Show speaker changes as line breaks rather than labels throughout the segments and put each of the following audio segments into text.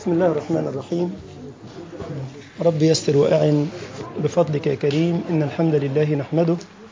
بسم الله الرحمن الرحيم رب يسر وأعن بفضلك يا كريم إن الحمد لله نحمده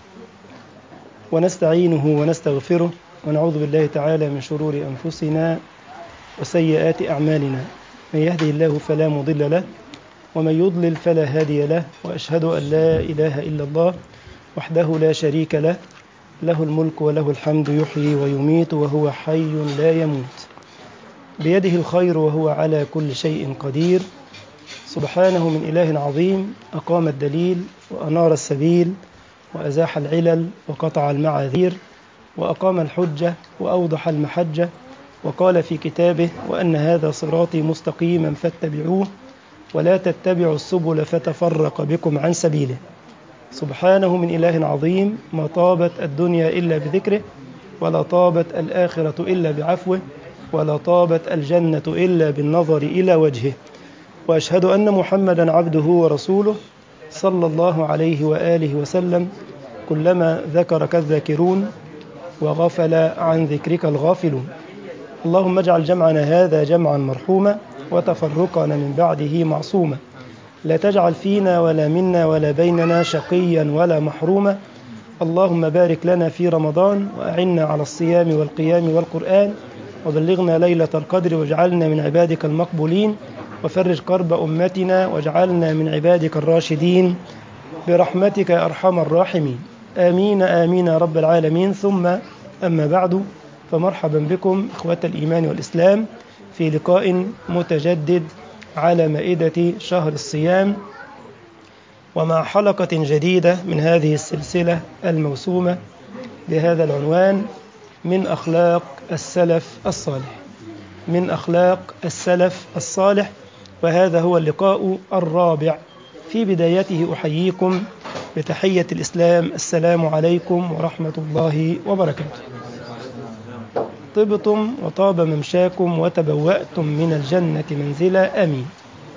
ونستعينه ونستغفره ونعوذ بالله تعالى من شرور أنفسنا وسيئات أعمالنا من يهدي الله فلا مضل له ومن يضلل فلا هادي له وأشهد أن لا إله إلا الله وحده لا شريك له له الملك وله الحمد يحيي ويميت وهو حي لا يموت بيده الخير وهو على كل شيء قدير سبحانه من إله عظيم أقام الدليل وأنار السبيل وأزاح العلل وقطع المعاذير وأقام الحجة وأوضح المحجة وقال في كتابه وأن هذا صراطي مستقيما فاتبعوه ولا تتبعوا السبل فتفرق بكم عن سبيله سبحانه من إله عظيم ما طابت الدنيا إلا بذكره ولا طابت الآخرة إلا بعفوه ولا طابت الجنة إلا بالنظر إلى وجهه وأشهد أن محمدا عبده ورسوله صلى الله عليه وآله وسلم كلما ذكرك الذاكرون وغفل عن ذكرك الغافلون اللهم اجعل جمعنا هذا جمعا مرحوما وتفرقنا من بعده معصوما لا تجعل فينا ولا منا ولا بيننا شقيا ولا محروما اللهم بارك لنا في رمضان وأعنا على الصيام والقيام والقرآن وبلغنا ليلة القدر واجعلنا من عبادك المقبولين وفرج كرب أمتنا واجعلنا من عبادك الراشدين برحمتك يا أرحم الراحمين آمين آمين يا رب العالمين ثم أما بعد فمرحبا بكم إخوة الإيمان والإسلام في لقاء متجدد على مائدة شهر الصيام ومع حلقة جديدة من هذه السلسلة الموسومة بهذا العنوان من أخلاق السلف الصالح من أخلاق السلف الصالح وهذا هو اللقاء الرابع في بدايته أحييكم بتحية الإسلام السلام عليكم ورحمة الله وبركاته طبتم وطاب ممشاكم وتبوأتم من الجنة منزلا أمين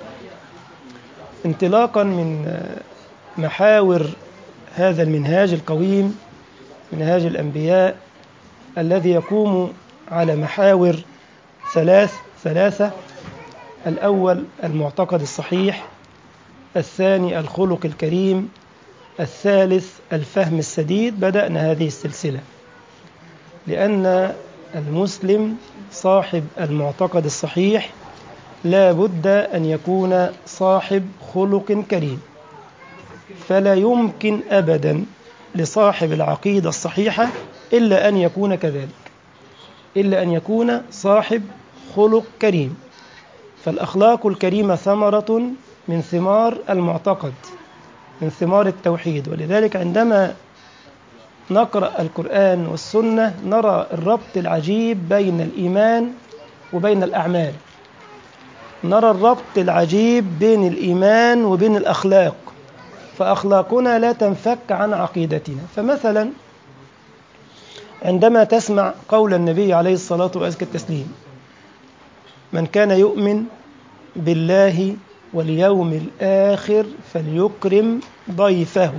انطلاقا من محاور هذا المنهاج القويم منهاج الأنبياء الذي يقوم على محاور ثلاث ثلاثة الأول المعتقد الصحيح الثاني الخلق الكريم الثالث الفهم السديد بدأنا هذه السلسلة لأن المسلم صاحب المعتقد الصحيح لا بد أن يكون صاحب خلق كريم فلا يمكن أبدا لصاحب العقيدة الصحيحة إلا أن يكون كذلك إلا أن يكون صاحب خلق كريم فالأخلاق الكريمة ثمرة من ثمار المعتقد من ثمار التوحيد ولذلك عندما نقرأ القرآن والسنة نرى الربط العجيب بين الإيمان وبين الأعمال نرى الربط العجيب بين الإيمان وبين الأخلاق فأخلاقنا لا تنفك عن عقيدتنا فمثلا عندما تسمع قول النبي عليه الصلاة وأزكى التسليم من كان يؤمن بالله واليوم الآخر فليكرم ضيفه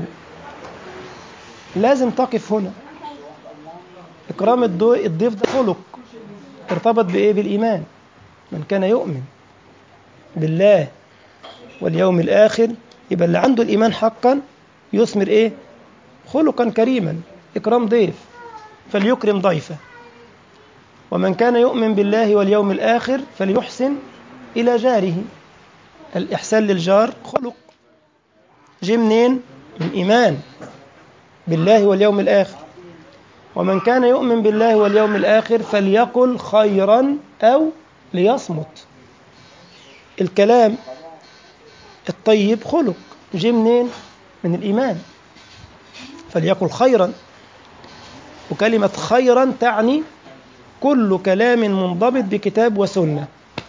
لازم تقف هنا إكرام الضيف ده خلق ارتبط بإيه بالإيمان من كان يؤمن بالله واليوم الآخر يبقى اللي عنده الإيمان حقا يثمر إيه خلقا كريما إكرام ضيف فليكرم ضيفه ومن كان يؤمن بالله واليوم الآخر فليحسن إلى جاره الإحسان للجار خلق جه منين من إيمان بالله واليوم الآخر ومن كان يؤمن بالله واليوم الآخر فليقل خيرا أو ليصمت الكلام الطيب خلق جه منين من الإيمان فليقل خيرا وكلمة خيرا تعني كل كلام منضبط بكتاب وسنة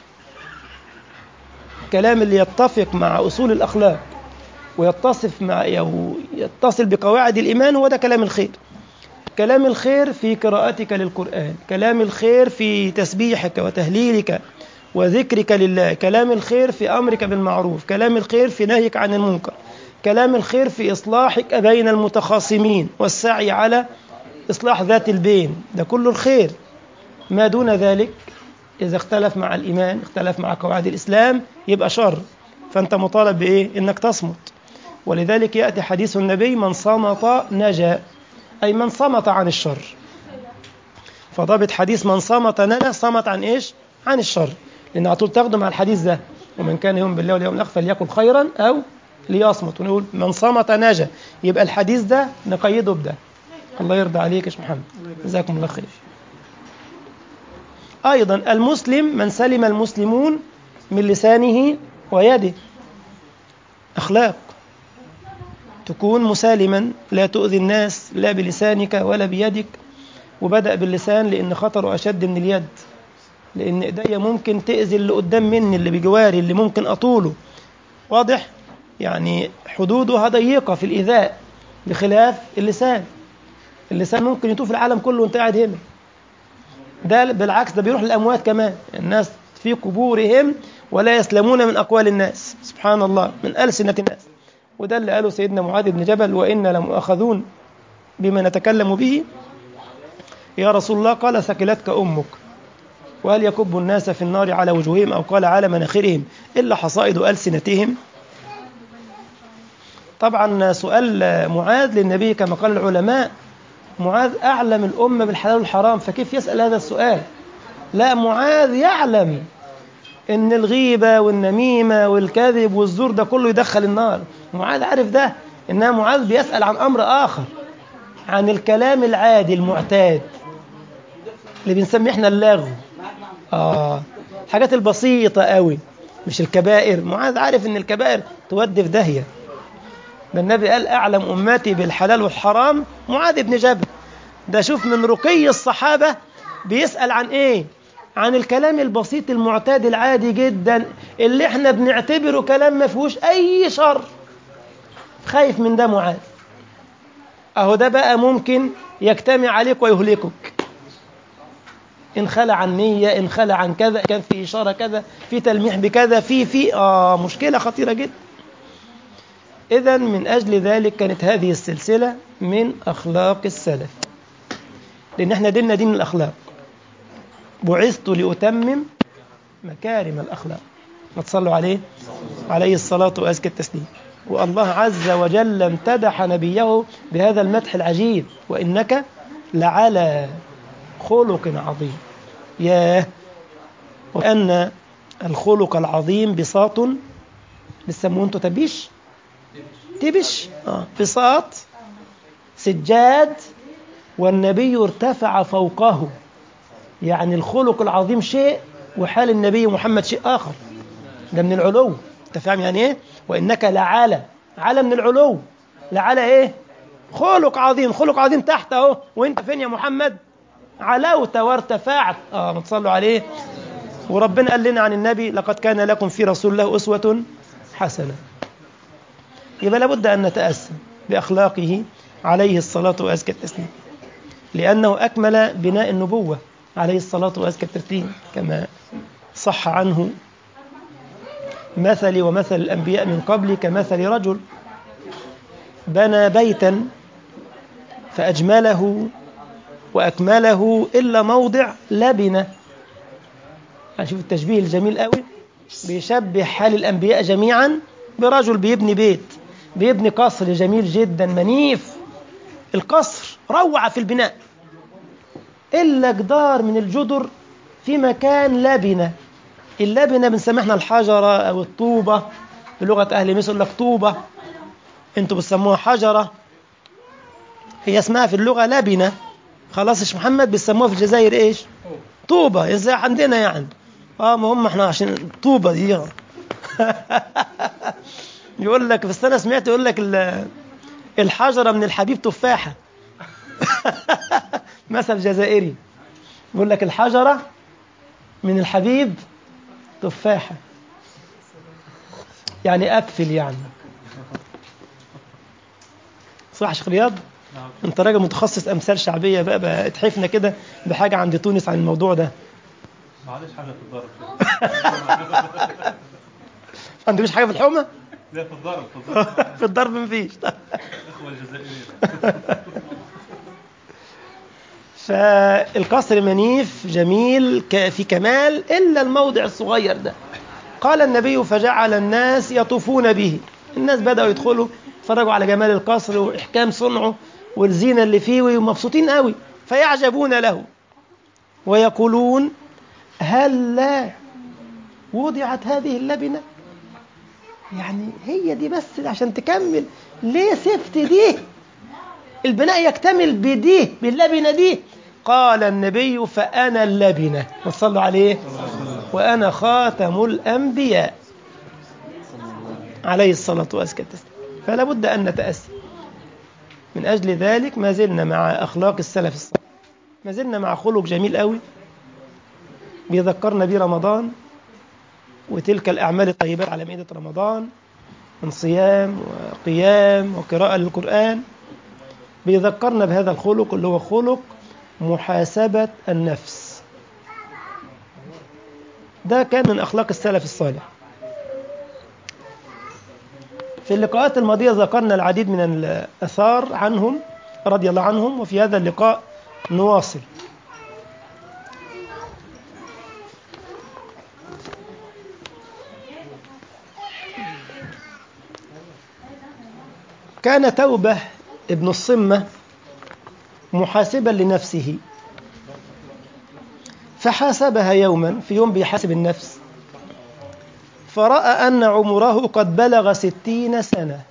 الكلام اللي يتفق مع أصول الأخلاق ويتصف مع يتصل بقواعد الإيمان هو ده كلام الخير كلام الخير في قراءتك للقرآن كلام الخير في تسبيحك وتهليلك وذكرك لله كلام الخير في أمرك بالمعروف كلام الخير في نهيك عن المنكر كلام الخير في إصلاحك بين المتخاصمين والسعي على إصلاح ذات البين ده كله الخير ما دون ذلك إذا اختلف مع الإيمان اختلف مع قواعد الإسلام يبقى شر فأنت مطالب بإيه؟ إنك تصمت ولذلك يأتي حديث النبي من صمت نجا أي من صمت عن الشر فضابط حديث من صمت نجا صمت عن إيش؟ عن الشر لأن على طول تاخده مع الحديث ده ومن كان يؤمن بالله واليوم الآخر فليقل خيرا أو ليصمت ونقول من صمت نجا يبقى الحديث ده نقيده بده الله يرضى عليك يا محمد جزاكم الله خير أيضا المسلم من سلم المسلمون من لسانه ويده أخلاق تكون مسالما لا تؤذي الناس لا بلسانك ولا بيدك وبدأ باللسان لأن خطره أشد من اليد لأن إيديا ممكن تأذي اللي قدام مني اللي بجواري اللي ممكن أطوله واضح؟ يعني حدودها ضيقة في الإيذاء بخلاف اللسان اللسان ممكن يطوف العالم كله وانت قاعد هنا ده بالعكس ده بيروح للأموات كمان الناس في قبورهم ولا يسلمون من أقوال الناس سبحان الله من ألسنة الناس وده اللي قاله سيدنا معاذ بن جبل وإنا لمؤاخذون بما نتكلم به يا رسول الله قال ثكلتك أمك وهل يكب الناس في النار على وجوههم أو قال على مناخرهم إلا حصائد ألسنتهم طبعا سؤال معاذ للنبي كما قال العلماء معاذ أعلم الأمة بالحلال والحرام فكيف يسأل هذا السؤال لا معاذ يعلم إن الغيبة والنميمة والكذب والزور ده كله يدخل النار معاذ عارف ده إنما معاذ بيسأل عن أمر آخر عن الكلام العادي المعتاد اللي بنسميه احنا اللغو آه الحاجات البسيطة قوي مش الكبائر معاذ عارف إن الكبائر تودي في داهية ده النبي قال أعلم أمتي بالحلال والحرام معاذ بن جبل ده شوف من رقي الصحابة بيسأل عن إيه عن الكلام البسيط المعتاد العادي جدا اللي احنا بنعتبره كلام ما فيهوش أي شر خايف من ده معاذ أهو ده بقى ممكن يجتمع عليك ويهلكك إن خلع عن نية إن خلع عن كذا كان في إشارة كذا في تلميح بكذا في في آه مشكلة خطيرة جدا إذا من أجل ذلك كانت هذه السلسلة من أخلاق السلف لأن احنا ديننا دين الأخلاق بعثت لأتمم مكارم الأخلاق ما تصلوا عليه عليه الصلاة وأزكى التسليم والله عز وجل امتدح نبيه بهذا المدح العجيب وإنك لعلى خلق عظيم ياه وأن الخلق العظيم بساط بتسموه انتوا تبيش تبش آه. بساط سجاد والنبي ارتفع فوقه يعني الخلق العظيم شيء وحال النبي محمد شيء آخر ده من العلو انت فاهم يعني ايه وإنك لعلى على من العلو لعلى ايه خلق عظيم خلق عظيم تحت اهو وانت فين يا محمد علوت وارتفعت اه ما تصلوا عليه وربنا قال لنا عن النبي لقد كان لكم في رسول الله أسوة حسنة يبقى لابد أن نتأسى بأخلاقه عليه الصلاة وأزكى التسليم لأنه أكمل بناء النبوة عليه الصلاة وأزكى التسليم كما صح عنه مثلي ومثل الأنبياء من قبلي كمثل رجل بنى بيتا فأجمله وأكمله إلا موضع لبنة شوف التشبيه الجميل قوي بيشبه حال الأنبياء جميعا برجل بيبني بيت بيبني قصر جميل جدا منيف القصر روعة في البناء إلا جدار من الجدر في مكان لبنة اللبنة بنسميها الحجرة أو الطوبة بلغة أهل مصر لك طوبة انتوا بتسموها حجرة هي اسمها في اللغة لبنة خلاص ايش محمد بيسموها في الجزائر ايش طوبة ازاي عندنا يعني اه ما هم احنا عشان الطوبة دي يقول لك بس انا سمعت يقول لك الحجرة من الحبيب تفاحة مثل جزائري يقول لك الحجرة من الحبيب تفاحة يعني أقفل يعني صح شيخ رياض انت راجل متخصص امثال شعبيه بقى, بقى اتحفنا كده بحاجه عند تونس عن الموضوع ده
معلش حاجه في الضرب
ما عندكوش حاجه في الحومه
لا في الضرب في الضرب
في الضرب مفيش
الاخوه الجزائريين
فالقصر منيف جميل ك- في كمال إلا الموضع الصغير ده قال النبي فجعل الناس يطوفون به الناس بدأوا يدخلوا يتفرجوا على جمال القصر وإحكام صنعه والزينة اللي فيه ومبسوطين قوي فيعجبون له ويقولون هل لا وضعت هذه اللبنة يعني هي دي بس عشان تكمل ليه سبت دي البناء يكتمل بدي باللبنة دي قال النبي فأنا اللبنة وصلوا عليه وأنا خاتم الأنبياء عليه الصلاة والسلام فلا بد أن نتأسى من أجل ذلك ما زلنا مع أخلاق السلف الصالح ما زلنا مع خلق جميل قوي بيذكرنا برمضان وتلك الأعمال الطيبات على مائدة رمضان من صيام وقيام وقراءة للقرآن بيذكرنا بهذا الخلق اللي هو خلق محاسبة النفس ده كان من أخلاق السلف الصالح في اللقاءات الماضية ذكرنا العديد من الأثار عنهم رضي الله عنهم وفي هذا اللقاء نواصل كان توبة ابن الصمة محاسبا لنفسه فحاسبها يوما في يوم بيحاسب النفس فرأى أن عمره قد بلغ ستين سنة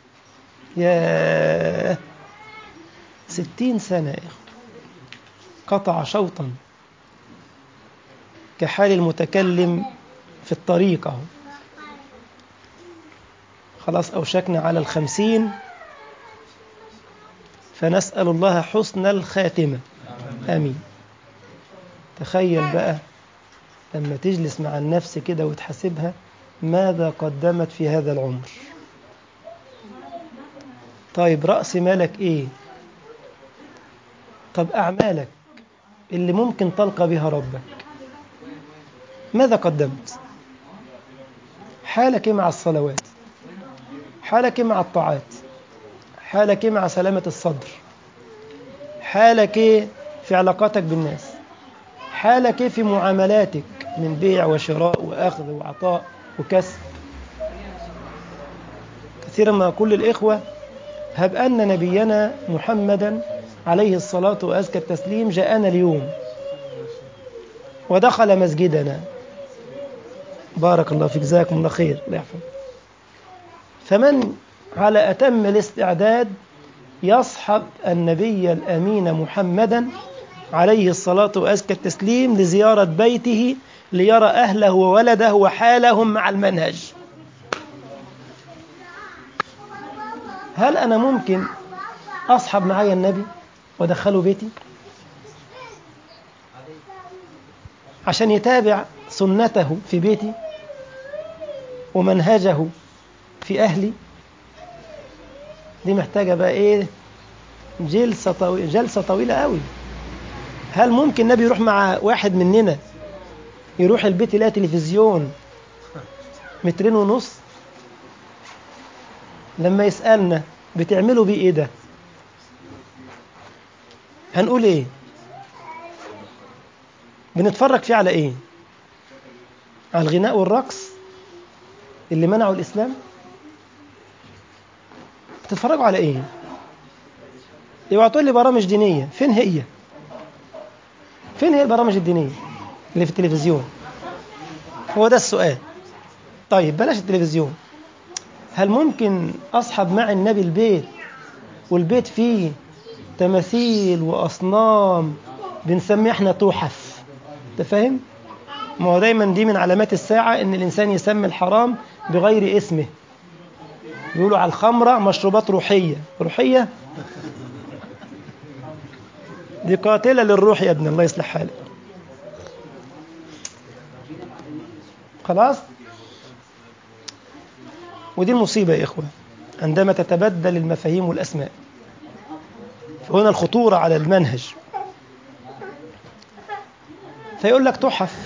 يا ستين سنة يا إخوة قطع شوطا كحال المتكلم في الطريق أهو خلاص أوشكنا على الخمسين فنسأل الله حسن الخاتمة آمين تخيل بقى لما تجلس مع النفس كده وتحاسبها ماذا قدمت في هذا العمر طيب رأس مالك إيه طب أعمالك اللي ممكن تلقى بها ربك ماذا قدمت حالك إيه مع الصلوات حالك إيه مع الطاعات حالك إيه مع سلامة الصدر حالك إيه في علاقاتك بالناس حالك إيه في معاملاتك من بيع وشراء وأخذ وعطاء وكسب كثيرا ما أقول للإخوة هب أن نبينا محمدا عليه الصلاة وأزكى التسليم جاءنا اليوم ودخل مسجدنا بارك الله فيك جزاكم الله خير الله يحفظك فمن على أتم الاستعداد يصحب النبي الأمين محمدا عليه الصلاة وأزكى التسليم لزيارة بيته ليرى أهله وولده وحالهم مع المنهج هل أنا ممكن أصحب معايا النبي وأدخله بيتي عشان يتابع سنته في بيتي ومنهجه في أهلي دي محتاجة بقى إيه جلسة طويلة جلسة طويلة قوي هل ممكن النبي يروح مع واحد مننا يروح البيت يلاقي تلفزيون مترين ونص لما يسألنا بتعملوا بيه ايه ده هنقول ايه بنتفرج فيه على ايه على الغناء والرقص اللي منعوا الاسلام بتتفرجوا على ايه يبقى تقول لي برامج دينيه فين هي فين هي البرامج الدينيه اللي في التلفزيون هو ده السؤال طيب بلاش التلفزيون هل ممكن أصحب مع النبي البيت والبيت فيه تماثيل وأصنام بنسميه احنا توحف انت فاهم؟ ما هو دايما دي من علامات الساعة إن الإنسان يسمي الحرام بغير اسمه بيقولوا على الخمرة مشروبات روحية روحية دي قاتلة للروح يا ابن الله يصلح حالك خلاص ودي المصيبة يا إخوة عندما تتبدل المفاهيم والأسماء فهنا الخطورة على المنهج فيقول لك تحف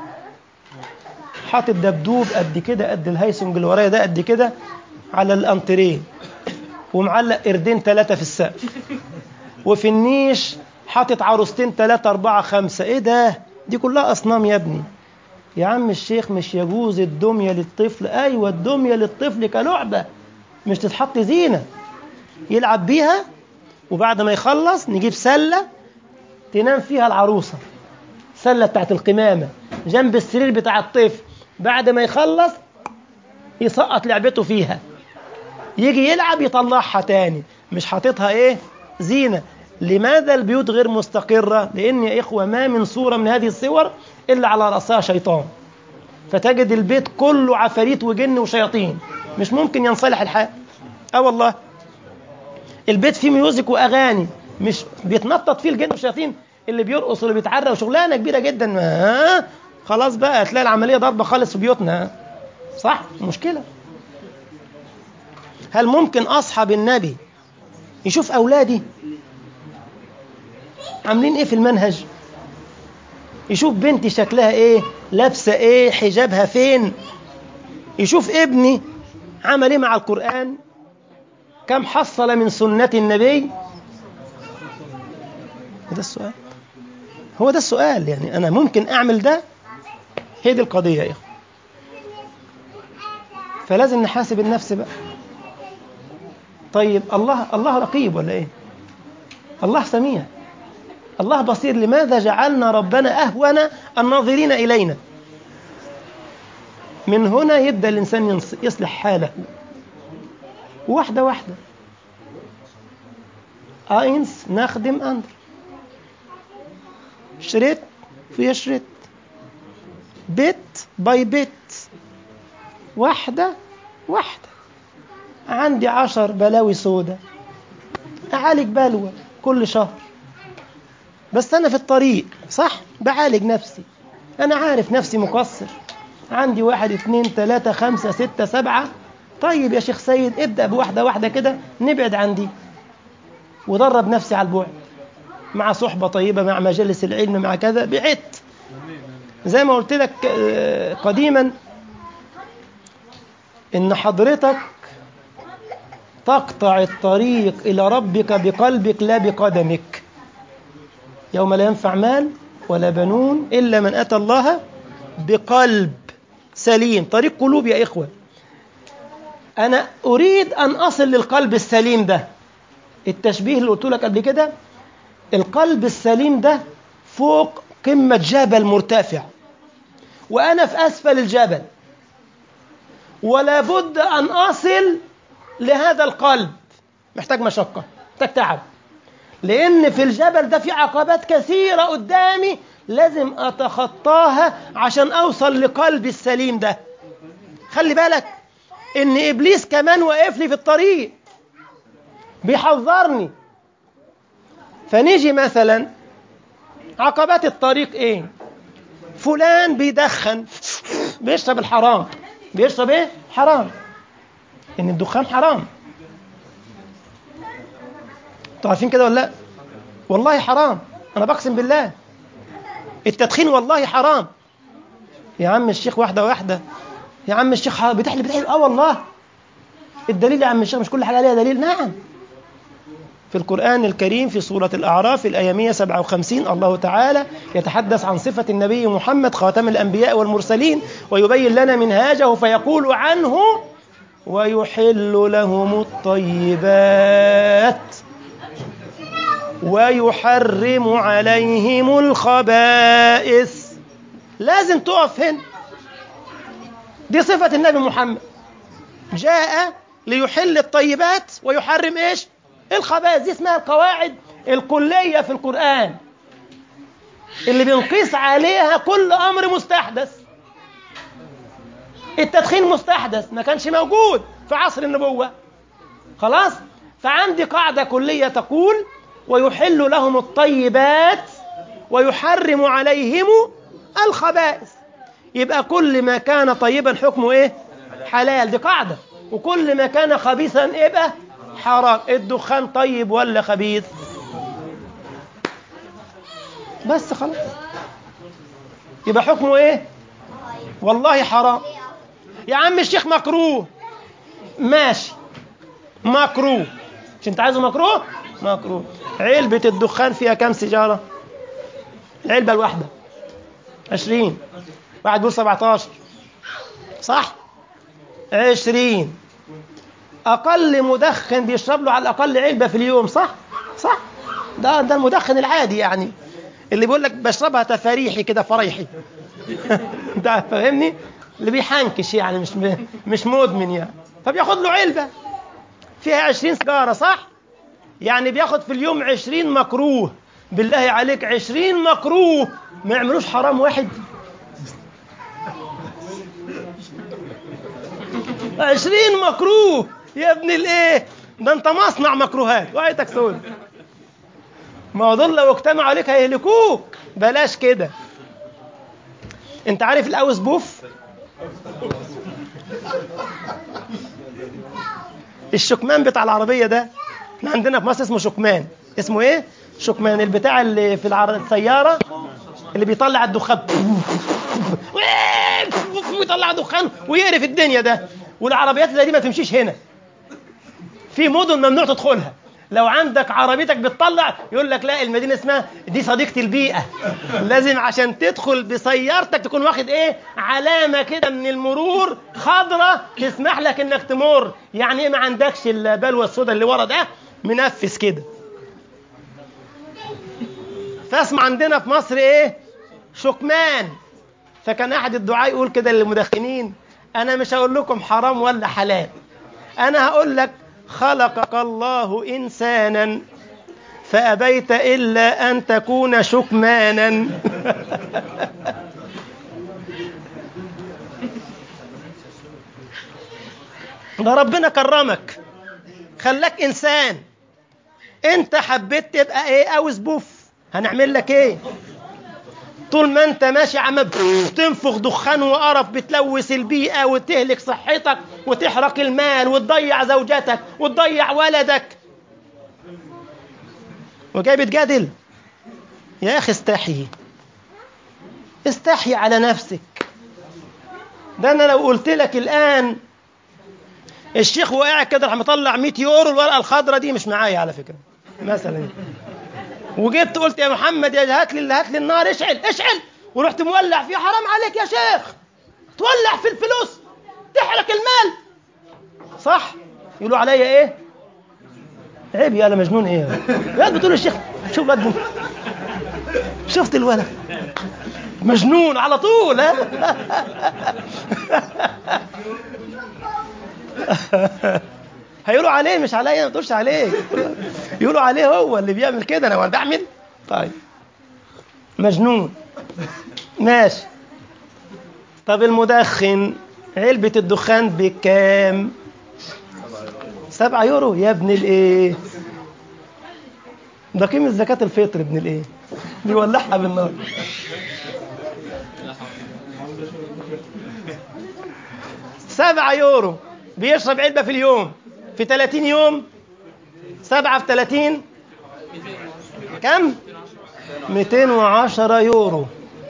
حاطط دبدوب قد كده قد الهيسنج اللي ورايا ده قد كده على الانتريه ومعلق قردين ثلاثة في السقف وفي النيش حاطط عروستين ثلاثة أربعة خمسة إيه ده؟ دي كلها أصنام يا ابني يا عم الشيخ مش يجوز الدمية للطفل أيوة الدمية للطفل كلعبة مش تتحط زينة يلعب بيها وبعد ما يخلص نجيب سلة تنام فيها العروسة سلة بتاعت القمامة جنب السرير بتاع الطفل بعد ما يخلص يسقط لعبته فيها يجي يلعب يطلعها تاني مش حاططها ايه زينة لماذا البيوت غير مستقرة لأن يا إخوة ما من صورة من هذه الصور إلا على رأسها شيطان فتجد البيت كله عفاريت وجن وشياطين مش ممكن ينصلح الحال اه والله البيت فيه ميوزك واغاني مش بيتنطط فيه الجن والشياطين اللي بيرقص واللي بيتعرى وشغلانه كبيره جدا ها خلاص بقى هتلاقي العمليه ضربه خالص في بيوتنا صح مشكله هل ممكن اصحاب النبي يشوف اولادي عاملين ايه في المنهج يشوف بنتي شكلها ايه لابسه ايه حجابها فين يشوف ابني عمل ايه مع القران كم حصل من سنة النبي ده السؤال هو ده السؤال يعني أنا ممكن أعمل ده هي دي القضية يا إخوة فلازم نحاسب النفس بقى طيب الله الله رقيب ولا إيه الله سميع الله بصير لماذا جعلنا ربنا أهون الناظرين إلينا من هنا يبدأ الإنسان يصلح حاله واحدة واحدة اينس نخدم اندر شريت في شريت بيت باي بيت واحدة واحدة عندي عشر بلاوي سودة أعالج بلوى كل شهر بس أنا في الطريق صح بعالج نفسي أنا عارف نفسي مقصر عندي واحد اثنين ثلاثة خمسة ستة سبعة طيب يا شيخ سيد ابدأ بواحدة واحدة كده نبعد عن دي ودرب نفسي على البعد مع صحبة طيبة مع مجالس العلم مع كذا بعدت زي ما قلت لك قديما إن حضرتك تقطع الطريق إلى ربك بقلبك لا بقدمك يوم لا ينفع مال ولا بنون إلا من أتى الله بقلب سليم طريق قلوب يا إخوة أنا أريد أن أصل للقلب السليم ده التشبيه اللي قلت لك قبل كده القلب السليم ده فوق قمة جبل مرتفع وأنا في أسفل الجبل ولا بد أن أصل لهذا القلب محتاج مشقة محتاج تعب لأن في الجبل ده في عقبات كثيرة قدامي لازم أتخطاها عشان أوصل لقلبي السليم ده خلي بالك إن إبليس كمان واقف لي في الطريق بيحذرني فنيجي مثلا عقبات الطريق ايه فلان بيدخن بيشرب الحرام بيشرب ايه حرام ان الدخان حرام انتوا عارفين كده ولا لا والله حرام انا بقسم بالله التدخين والله حرام يا عم الشيخ واحده واحده يا عم الشيخ بتحلي بتحلي اه والله الدليل يا عم الشيخ مش كل حاجه عليها دليل نعم في القرآن الكريم في سورة الأعراف الآية 157 الله تعالى يتحدث عن صفة النبي محمد خاتم الأنبياء والمرسلين ويبين لنا منهاجه فيقول عنه ويحل لهم الطيبات ويحرم عليهم الخبائث لازم تقف هنا دي صفة النبي محمد جاء ليحل الطيبات ويحرم ايش الخبائث دي اسمها القواعد الكلية في القرآن اللي بنقيس عليها كل أمر مستحدث التدخين مستحدث ما كانش موجود في عصر النبوة خلاص فعندي قاعدة كلية تقول ويحل لهم الطيبات ويحرم عليهم الخبائث يبقى كل ما كان طيبا حكمه ايه حلال دي قاعدة وكل ما كان خبيثا يبقى حرام الدخان طيب ولا خبيث بس خلاص يبقى حكمه ايه والله حرام يا عم الشيخ مكروه ماشي مكروه مش انت عايزه مكروه مكروه علبة الدخان فيها كام سيجارة علبة الواحدة عشرين واحد بيقول سبعتاشر صح عشرين أقل مدخن بيشرب له على الأقل علبة في اليوم صح صح ده ده المدخن العادي يعني اللي بيقول لك بشربها تفاريحي كده فريحي انت فاهمني اللي بيحنكش يعني مش مش مدمن يعني فبياخد له علبة فيها 20 سيجارة صح يعني بياخد في اليوم 20 مكروه بالله عليك 20 مكروه ما يعملوش حرام واحد 20 مكروه يا ابن الايه ده انت مصنع مكروهات وقتك سود ما هو دول لو اجتمعوا عليك هيهلكوك بلاش كده انت عارف الاوس بوف الشكمان بتاع العربية ده احنا عندنا في مصر اسمه شكمان اسمه ايه شكمان البتاع اللي في العر... السيارة اللي بيطلع الدخان ويطلع دخان ويقرف الدنيا ده والعربيات اللي دي ما تمشيش هنا في مدن ممنوع تدخلها لو عندك عربيتك بتطلع يقول لك لا المدينه اسمها دي صديقه البيئه لازم عشان تدخل بسيارتك تكون واخد ايه علامه كده من المرور خضراء تسمح لك انك تمر يعني ايه ما عندكش البلوه السوداء اللي ورا ده منفس كده فاسمع عندنا في مصر ايه شكمان فكان احد الدعاء يقول كده للمدخنين انا مش هقول لكم حرام ولا حلال انا هقول لك خلقك الله انسانا فابيت الا ان تكون شكمانا ده ربنا كرمك خلاك انسان انت حبيت تبقى ايه اوس بوف هنعمل لك ايه طول ما انت ماشي عمال تنفخ دخان وقرف بتلوث البيئة وتهلك صحتك وتحرق المال وتضيع زوجتك وتضيع ولدك وجاي بتجادل يا اخي استحي استحي على نفسك ده انا لو قلت لك الان الشيخ وقع كده راح مطلع 100 يورو الورقه الخضراء دي مش معايا على فكره مثلا وجبت قلت يا محمد يا هات لي هات لي النار اشعل اشعل ورحت مولع فيه حرام عليك يا شيخ تولع في الفلوس تحرق المال صح يقولوا عليا ايه عيب يا مجنون ايه يا بتقول الشيخ شوف قد شفت الولد مجنون على طول ها هيقولوا عليه مش عليا ما تقولش عليه يقولوا عليه هو اللي بيعمل كده انا وانا بعمل طيب مجنون ماشي طب المدخن علبة الدخان بكام؟ سبعة يورو يا ابن الايه؟ ده قيمة زكاة الفطر ابن الايه؟ بيولعها بالنار سبعة يورو بيشرب علبة في اليوم في 30 يوم سبعة في 30 كم؟ 210 يورو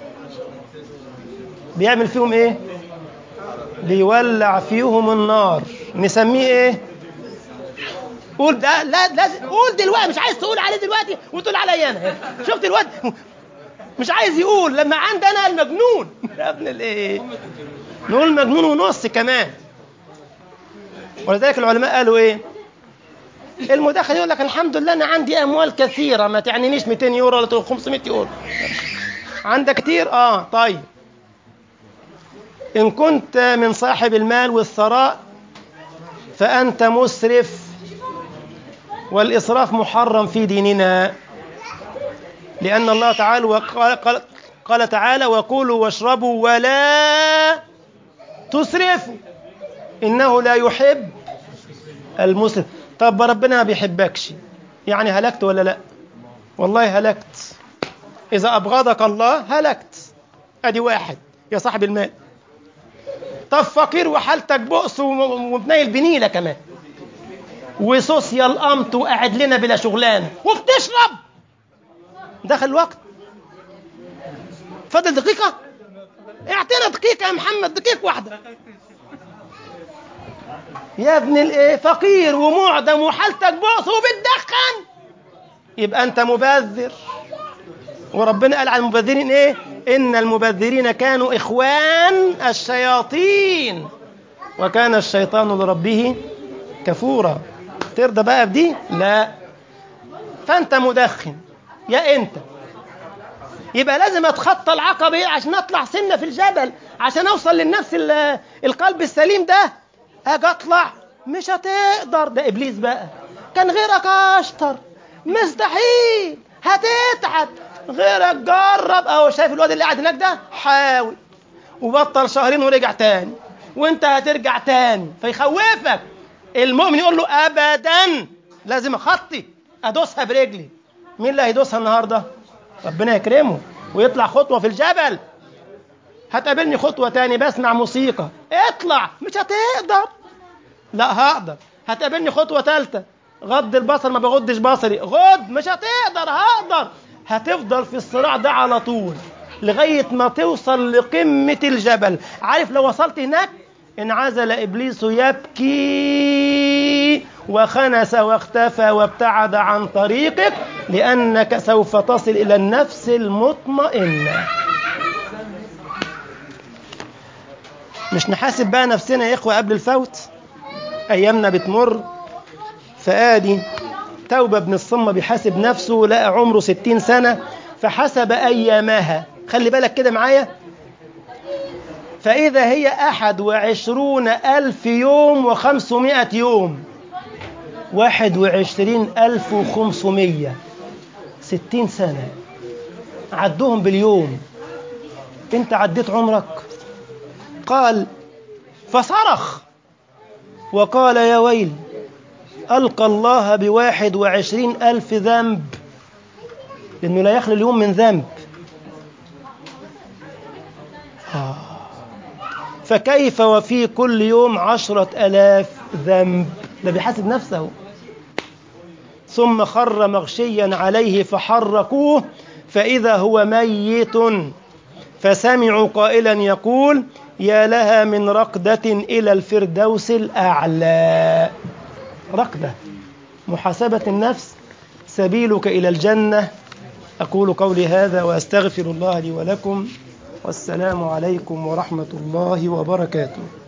بيعمل فيهم ايه؟ بيولع فيهم النار نسميه ايه؟ قول ده لا لازم قول دلوقتي مش عايز تقول عليه دلوقتي وتقول عليا انا شفت الواد مش عايز يقول لما عندي انا المجنون يا ابن الايه نقول مجنون ونص كمان ولذلك العلماء قالوا ايه المدخن يقول لك الحمد لله انا عندي اموال كثيره ما تعنينيش 200 يورو ولا 500 يورو عندك كتير اه طيب ان كنت من صاحب المال والثراء فانت مسرف والاسراف محرم في ديننا لان الله تعالى وقال قال, قال تعالى وكلوا واشربوا ولا تسرفوا انه لا يحب المسرف طب ربنا ما بيحبكش يعني هلكت ولا لا والله هلكت اذا ابغضك الله هلكت ادي واحد يا صاحب المال طب فقير وحالتك بؤس وبنايل بنيله كمان وسوسيال قمت وقاعد لنا بلا شغلانه وبتشرب دخل الوقت فاضل دقيقه اعطينا دقيقه يا محمد دقيقه واحده يا ابن الايه فقير ومعدم وحالتك بؤس وبتدخن يبقى أنت مبذر وربنا قال عن المبذرين إيه إن المبذرين كانوا إخوان الشياطين وكان الشيطان لربه كفورا ترضى بقى بدي لا فأنت مدخن يا أنت يبقى لازم اتخطى العقبة ايه عشان اطلع سنة في الجبل عشان اوصل للنفس ال- القلب السليم ده اجي اطلع مش هتقدر ده ابليس بقى كان غيرك اشطر مستحيل هتتعب غيرك جرب اهو شايف الواد اللي قاعد هناك ده حاول وبطل شهرين ورجع تاني وانت هترجع تاني فيخوفك المؤمن يقول له ابدا لازم اخطي ادوسها برجلي مين اللي هيدوسها النهارده ربنا يكرمه ويطلع خطوه في الجبل هتقابلني خطوه تاني بسمع موسيقى اطلع مش هتقدر لا هقدر هتقابلني خطوه ثالثه غض البصر ما بغضش بصري غض مش هتقدر هقدر هتفضل في الصراع ده على طول لغايه ما توصل لقمه الجبل عارف لو وصلت هناك انعزل ابليس يبكي وخنس واختفى وابتعد عن طريقك لانك سوف تصل الى النفس المطمئنه مش نحاسب بقى نفسنا يا اخوه قبل الفوت ايامنا بتمر فادي توبه ابن الصمه بيحاسب نفسه لقى عمره ستين سنه فحسب ايامها خلي بالك كده معايا فإذا هي أحد وعشرون ألف يوم وخمسمائة يوم واحد وعشرين ألف وخمسمية ستين سنة عدوهم باليوم انت عديت عمرك قال فصرخ وقال يا ويل ألقى الله بواحد وعشرين ألف ذنب لأنه لا يخلو اليوم من ذنب آه. فكيف وفي كل يوم عشرة ألاف ذنب ده بيحاسب نفسه ثم خر مغشيا عليه فحركوه فإذا هو ميت فسمعوا قائلا يقول يا لها من رقدة إلى الفردوس الأعلى رقدة محاسبة النفس سبيلك إلى الجنة أقول قولي هذا وأستغفر الله لي ولكم والسلام عليكم ورحمة الله وبركاته